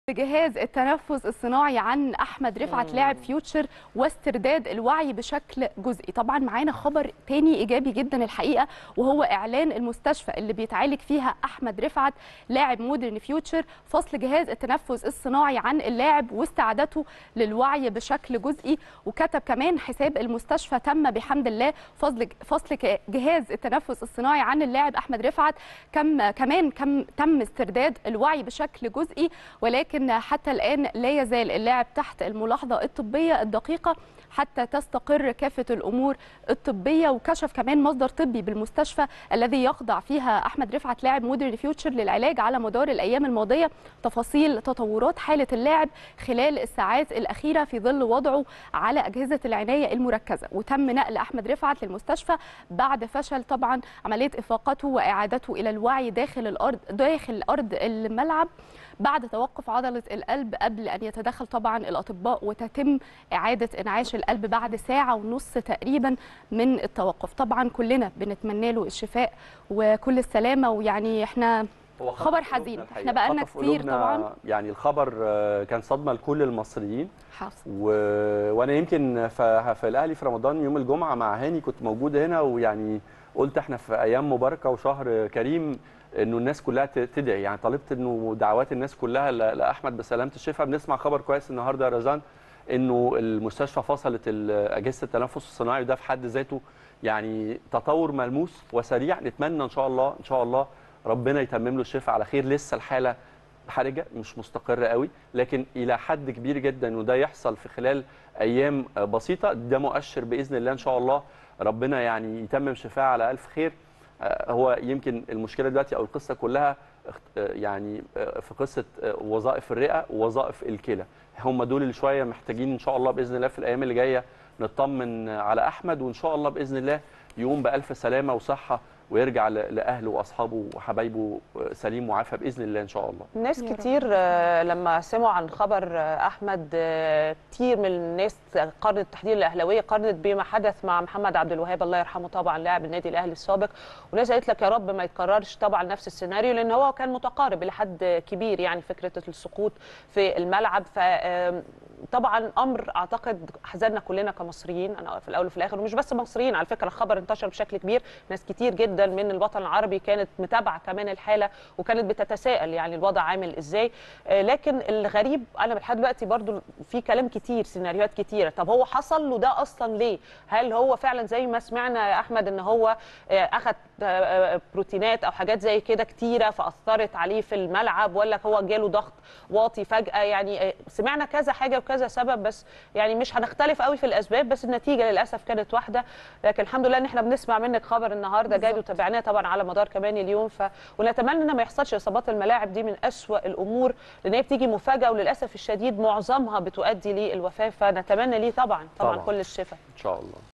جهاز التنفس الصناعي عن احمد رفعت لاعب فيوتشر واسترداد الوعي بشكل جزئي طبعا معانا خبر تاني ايجابي جدا الحقيقه وهو اعلان المستشفى اللي بيتعالج فيها احمد رفعت لاعب مودرن فيوتشر فصل جهاز التنفس الصناعي عن اللاعب واستعادته للوعي بشكل جزئي وكتب كمان حساب المستشفى تم بحمد الله فصل فصل جهاز التنفس الصناعي عن اللاعب احمد رفعت كم كمان كم تم استرداد الوعي بشكل جزئي ولكن حتى الآن لا يزال اللاعب تحت الملاحظة الطبية الدقيقة حتى تستقر كافة الأمور الطبية وكشف كمان مصدر طبي بالمستشفى الذي يخضع فيها أحمد رفعت لاعب مودرن فيوتشر للعلاج على مدار الأيام الماضية تفاصيل تطورات حالة اللاعب خلال الساعات الأخيرة في ظل وضعه على أجهزة العناية المركزة وتم نقل أحمد رفعت للمستشفى بعد فشل طبعا عملية إفاقته وإعادته إلى الوعي داخل الأرض داخل أرض الملعب بعد توقف عضلة القلب قبل أن يتدخل طبعا الأطباء وتتم إعادة إنعاش القلب بعد ساعة ونص تقريبا من التوقف طبعا كلنا بنتمنى له الشفاء وكل السلامة ويعني احنا هو خطف خبر قلوبنا حزين الحقيقة. احنا بقالنا خطف كتير قلوبنا طبعا يعني الخبر آه، كان صدمه لكل المصريين حاصل و... وانا يمكن ف... في الاهلي في رمضان يوم الجمعه مع هاني كنت موجود هنا ويعني قلت احنا في ايام مباركه وشهر كريم انه الناس كلها ت- تدعي يعني طلبت انه دعوات الناس كلها ل... لاحمد بسلامه الشفاء بنسمع خبر كويس النهارده يا رزان انه المستشفى فصلت ال- اجهزه التنفس الصناعي وده في حد ذاته يعني تطور ملموس وسريع نتمنى ان شاء الله ان شاء الله ربنا يتمم له الشفاء على خير لسه الحاله حرجه مش مستقره قوي لكن الى حد كبير جدا وده يحصل في خلال ايام بسيطه ده مؤشر باذن الله ان شاء الله ربنا يعني يتمم شفاء على الف خير آه، هو يمكن المشكله دلوقتي او القصه كلها اخت- آه، يعني آه، في قصه آه، وظائف الرئه ووظائف الكلى هم دول اللي شويه محتاجين ان شاء الله باذن الله في الايام اللي جايه نطمن على احمد وان شاء الله باذن الله يقوم بالف سلامه وصحه ويرجع ل- لاهله واصحابه وحبايبه آه، سليم وعافى باذن الله ان شاء الله ناس يا رب. كتير آه، لما سمعوا عن خبر آه، احمد آه، كتير من الناس قارنت تحديدا الاهلاويه قارنت بما حدث مع محمد عبد الوهاب الله يرحمه طبعا لاعب النادي الاهلي السابق وناس قالت لك يا رب ما يتكررش طبعا نفس السيناريو لان هو كان متقارب لحد كبير يعني فكره السقوط في الملعب ف آم، طبعا امر اعتقد حزننا كلنا كمصريين انا في الاول وفي الاخر ومش بس مصريين على فكره الخبر انتشر بشكل كبير ناس كتير جدا من الوطن العربي كانت متابعه كمان الحاله وكانت بتتساءل يعني الوضع عامل ازاي آه، لكن الغريب انا لحد دلوقتي برضو في كلام كتير سيناريوهات كتيره طب هو حصل له ده اصلا ليه هل هو فعلا زي ما سمعنا يا احمد ان هو آه، اخذ آه، آه، بروتينات او حاجات زي كده كتيره فاثرت عليه في الملعب ولا هو جاله ضغط واطي فجاه يعني آه، سمعنا كذا حاجه وكذا سبب بس يعني مش هنختلف قوي في الاسباب بس النتيجه للاسف كانت واحده لكن الحمد لله ان احنا بنسمع منك خبر النهارده جاي بالظبط. وتابعناه طبعا على مدار كمان اليوم ف... ونتمنى ان ما يحصلش اصابات الملاعب دي من اسوا الامور لان هي بتيجي مفاجاه وللاسف الشديد معظمها بتؤدي للوفاه فنتمنى ليه طبعا طبعا, طبعاً. كل الشفاء ان شاء الله